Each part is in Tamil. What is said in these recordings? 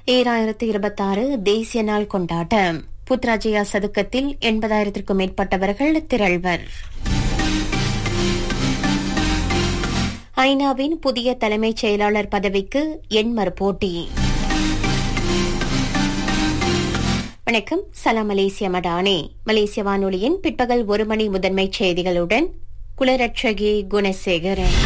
ஏழாயிரத்து இருபத்தாறு தேசிய நாள் கொண்டாட்டம் புத்ராஜயா சதுக்கத்தில் எண்பதாயிரத்திற்கும் மேற்பட்டவர்கள் திரள்வர் ஐநாவின் புதிய தலைமைச் செயலாளர் பதவிக்கு எண்மர் போட்டி வணக்கம் சலாம் மலேசிய மடானே மலேசிய வானொலியின் பிற்பகல் ஒரு மணி முதன்மைச் செய்திகளுடன் குலரட்சகி குணசேகரன்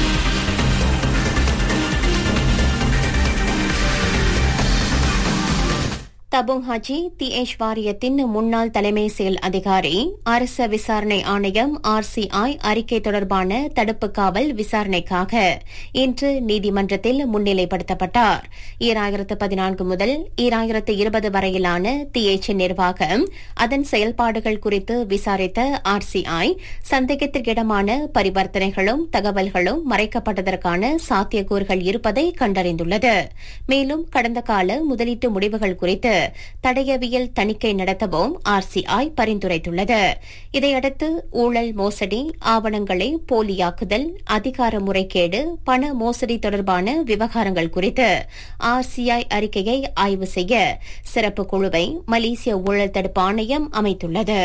தபுங் ஹாஜி திஏஷ் வாரியத்தின் முன்னாள் தலைமை செயல் அதிகாரி அரச விசாரணை ஆணையம் ஆர்சிஐ அறிக்கை தொடர்பான தடுப்பு காவல் விசாரணைக்காக இன்று நீதிமன்றத்தில் முன்னிலைப்படுத்தப்பட்டார் ஈராயிரத்து பதினான்கு முதல் ஈராயிரத்து இருபது வரையிலான திஏச் நிர்வாகம் அதன் செயல்பாடுகள் குறித்து விசாரித்த ஆர்சிஐ சந்தேகத்திற்கிடமான பரிவர்த்தனைகளும் தகவல்களும் மறைக்கப்பட்டதற்கான சாத்தியக்கூறுகள் இருப்பதை கண்டறிந்துள்ளது மேலும் கடந்த கால முதலீட்டு முடிவுகள் குறித்து தடயவியல் தணிக்கை நடத்தவும் ஆர்சிஐ பரிந்துரைத்துள்ளது இதையடுத்து ஊழல் மோசடி ஆவணங்களை போலியாக்குதல் அதிகார முறைகேடு பண மோசடி தொடர்பான விவகாரங்கள் குறித்து ஆர்சிஐ அறிக்கையை ஆய்வு செய்ய சிறப்பு குழுவை மலேசிய ஊழல் தடுப்பு ஆணையம் அமைத்துள்ளது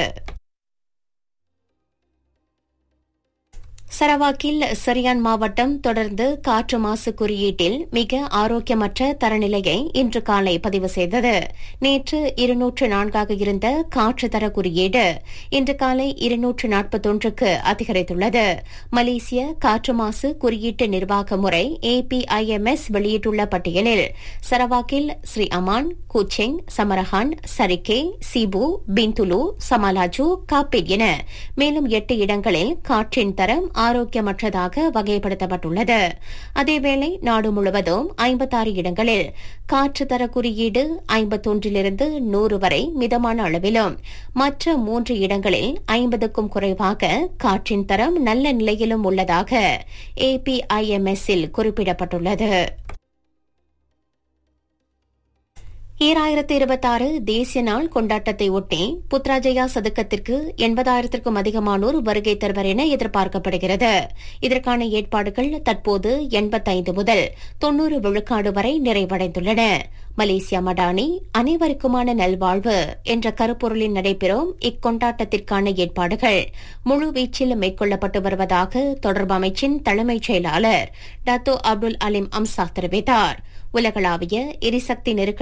சரவாக்கில் சரியான் மாவட்டம் தொடர்ந்து காற்று மாசு குறியீட்டில் மிக ஆரோக்கியமற்ற தரநிலையை இன்று காலை பதிவு செய்தது நேற்று இருநூற்று நான்காக இருந்த காற்று தர குறியீடு இன்று காலை இருநூற்று நாற்பத்தொன்றுக்கு அதிகரித்துள்ளது மலேசிய காற்று மாசு குறியீட்டு நிர்வாக முறை ஏபிஐஎம்எஸ் வெளியிட்டுள்ள பட்டியலில் சரவாக்கில் Sri Aman Kuching Samarahan Sarikei Sibu Bintulu Samalaju Kapit என மேலும் எட்டு இடங்களில் காற்றின் தரம் ஆரோக்கியமற்றதாக வகைப்படுத்தப்பட்டுள்ளது அதேவேளை நாடு முழுவதும் ஐம்பத்தாறு இடங்களில் காற்று தர குறியீடு ஐம்பத்தொன்றிலிருந்து நூறு வரை மிதமான அளவிலும் மற்ற மூன்று இடங்களில் ஐம்பதுக்கும் குறைவாக காற்றின் தரம் நல்ல நிலையிலும் உள்ளதாக ஏபிஐஎம்எஸ்ஸில் குறிப்பிடப்பட்டுள்ளது ஈராயிரத்து இருபத்தாறு தேசிய நாள் கொண்டாட்டத்தை ஒட்டி புத்ராஜயா சதுக்கத்திற்கு எண்பதாயிரத்திற்கும் அதிகமானோர் வருகை தருவர் என எதிர்பார்க்கப்படுகிறது இதற்கான ஏற்பாடுகள் தற்போது எண்பத்தைந்து முதல் தொன்னூறு விழுக்காடு வரை நிறைவடைந்துள்ளன மலேசியா மடானி அனைவருக்குமான நல்வாழ்வு என்ற கருப்பொருளில் நடைபெறும் இக்கொண்டாட்டத்திற்கான ஏற்பாடுகள் முழுவீச்சில் மேற்கொள்ளப்பட்டு வருவதாக தொடர்பு அமைச்சின் தலைமைச் செயலாளர் டாத்தோ அப்துல் அலிம் அம்சா தெரிவித்தார் உலகளாவிய எரிசக்தி நெருக்கடி